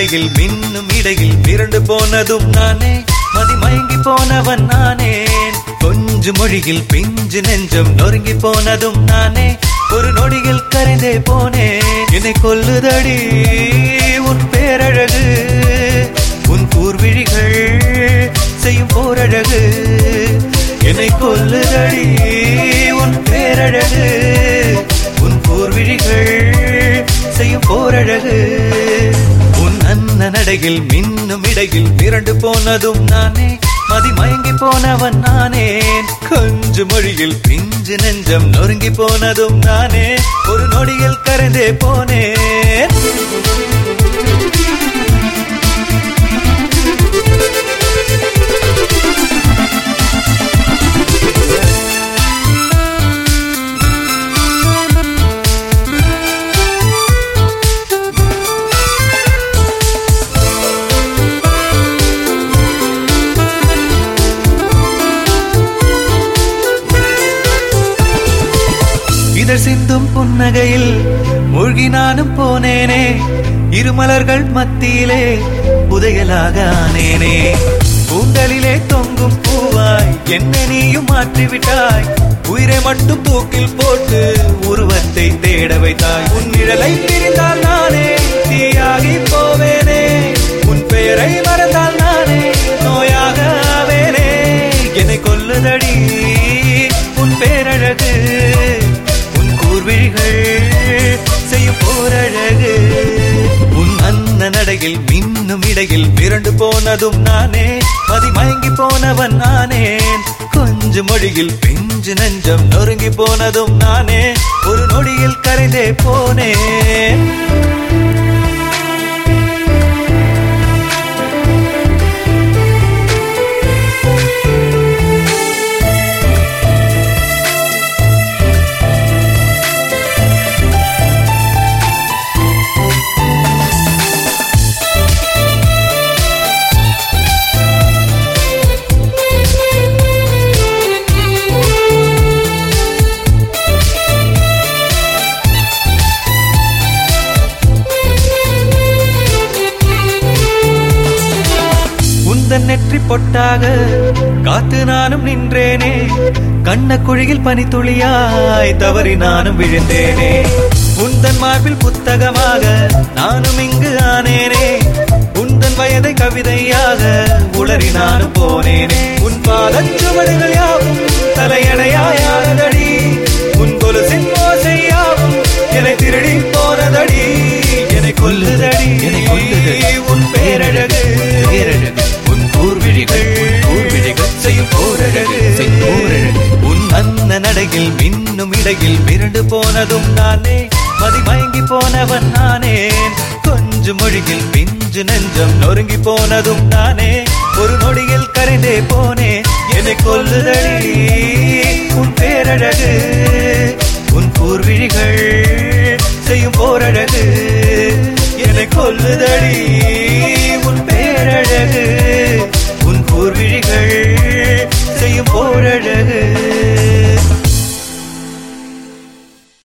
நடையில் மின்னும் இடையில் மிரண்டு போனதும் நானே மதிமயங்கி போனவன் நானே கொஞ்சு மொழியில் பிஞ்சு நெஞ்சம் நொறுங்கி போனதும் நானே ஒரு நொடியில் கரைந்தே போனேன் என்னை கொல்லுதடி உன் பேரழகு உன் கூர்விழிகள் செய்யும் போரழகு என்னை கொல்லுதடி உன் பேரழகு உன் கூர்விழிகள் செய்யும் போரழகு உன் அன்ன நடையில் மின்னும் இடையில் மிரண்டு போனதும் நானே மதிமயங்கி போனவன் நானே கொஞ்சு மொழியில் பிஞ்சு நெஞ்சம் நொறுங்கி போனதும் நானே ஒரு நொடியில் கரைந்தே போனேன் இதழ் சிந்தும் புன்னகையில் மூழ்கி நானும் போனேனே இருமலர்கள் மத்தியிலே புதையலாக ஆனேனே பூந்தலிலே தொங்கும் பூவாய் என்னை நீயும் மாற்றிவிட்டாய் உயிரை மட்டும் தூக்கில் போட்டு உருவத்தை தேட வைத்தாய் உன் நிழலை பிரிந்தால் நானே தீயாகி போவேனே உன் பெயரை மறந்தால் நானே நோயாக ஆவேனே என்னை கொல்லுதடி உன் பேரழகு உன் கூர்விழிகள் செய்யும் போரழகு உன் அன்ன நடையில் மின்னும் இடையில் மிரண்டு போனதும் நானே மதிமயங்கி போனவன் நானேன் கொஞ்சு மொழியில் பிஞ்சு நெஞ்சம் நொறுங்கி போனதும் நானே ஒரு நொடியில் கரைந்தே போனேன் உந்தன் நெற்றி பொட்டாக காத்து நானும் நின்றேனே கண்ண குழியில் பனித்துளியாய் தவறி நானும் விழுந்தேனே உந்தன் மார்பில் புத்தகமாக நானும் இங்கு ஆனேனே உந்தன் வயதை கவிதையாக உளறி நானும் போனேனே உன் பாதச்சுவடுகள் யாவும் தலையணையாயானதடி உன் கொலுசின் ஓசையாவும் என்னை திருடி போனதடி என்னை கொல்லுதடி என்னை கொல்லுதடி உன் பேரழகு பேரழகு உன் கூர்விழிகள் கூர்விழிகள் செய்யும் போரழகு செய்யும் போரழகு உன் அன்ன நடையில் மின்னும் இடையில் மிரண்டு போனதும் நானே மதிமயங்கி போனவன் நானேன் கொஞ்சு மொழியில் பிஞ்சு நெஞ்சம் நொறுங்கி போனதும் நானே ஒரு நொடியில் கரைந்தே போனேன் என்னை கொல்லுதடி உன் பேரழகு உன் கூர்விழிகள் செய்யும் போரழகு என்னை கொல்லுதடி